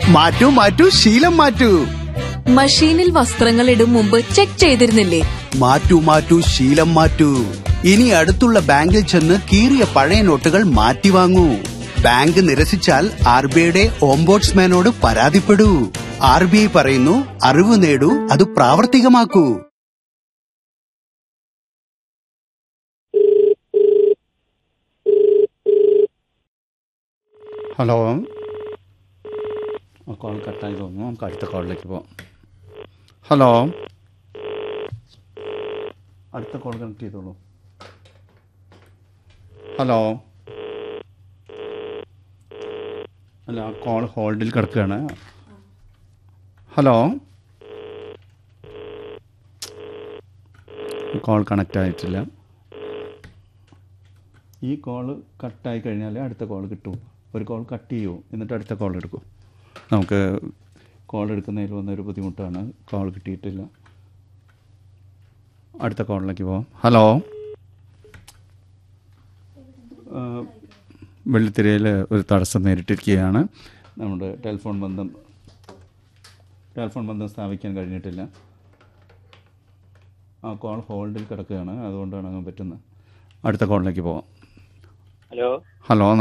മാറ്റൂ മാറ്റൂ ശീലം മാറ്റൂ മഷീനിൽ വസ്ത്രങ്ങൾ ഇടും മുമ്പ് ചെക്ക് ചെയ്തിരുന്നില്ലേ മാറ്റൂ മാറ്റൂ ശീലം മാറ്റൂ ഇനി അടുത്തുള്ള ബാങ്കിൽ ചെന്ന് കീറിയ പഴയ നോട്ടുകൾ മാറ്റി വാങ്ങൂ ബാങ്ക് നിരസിച്ചാൽ ആർ ബി ഐയുടെ ഓംബോട്സ്മാനോട് പരാതിപ്പെടൂ ആർ ബി ഐ പറയുന്നു അറിവ് നേടൂ അത് പ്രാവർത്തികമാക്കൂ ഹലോ ആ കോൾ കട്ടായി തോന്നുന്നു നമുക്ക് അടുത്ത കോളിലേക്ക് പോവാം ഹലോ അടുത്ത കോൾ കണക്ട് ചെയ്തോളൂ ഹലോ അല്ല ആ കോൾ ഹോൾഡിൽ കിടക്കുകയാണ് ഹലോ കോൾ കണക്റ്റ് ആയിട്ടില്ല ഈ കോൾ കട്ടായി കഴിഞ്ഞാൽ അടുത്ത കോൾ കിട്ടൂ ഒരു കോൾ കട്ട് ചെയ്യൂ എന്നിട്ട് അടുത്ത കോൾ എടുക്കൂ നമുക്ക് കോൾ എടുക്കുന്നതിൽ വന്നൊരു ബുദ്ധിമുട്ടാണ് കോൾ കിട്ടിയിട്ടില്ല അടുത്ത കോളിലേക്ക് പോവാം ഹലോ ആ, വെള്ളിത്തിരയിൽ ഒരു തടസ്സം നേരിട്ടിരിക്കുകയാണ് നമ്മുടെ ടെലിഫോൺ ബന്ധം ടെലിഫോൺ ബന്ധം സ്ഥാപിക്കാൻ കഴിഞ്ഞിട്ടില്ല ആ കോൾ ഹോൾഡിൽ കിടക്കുകയാണ് അതുകൊണ്ടാണ് അങ്ങനെ പറ്റുന്നത് അടുത്ത കോളിലേക്ക് പോവാം ഹലോ ഹലോ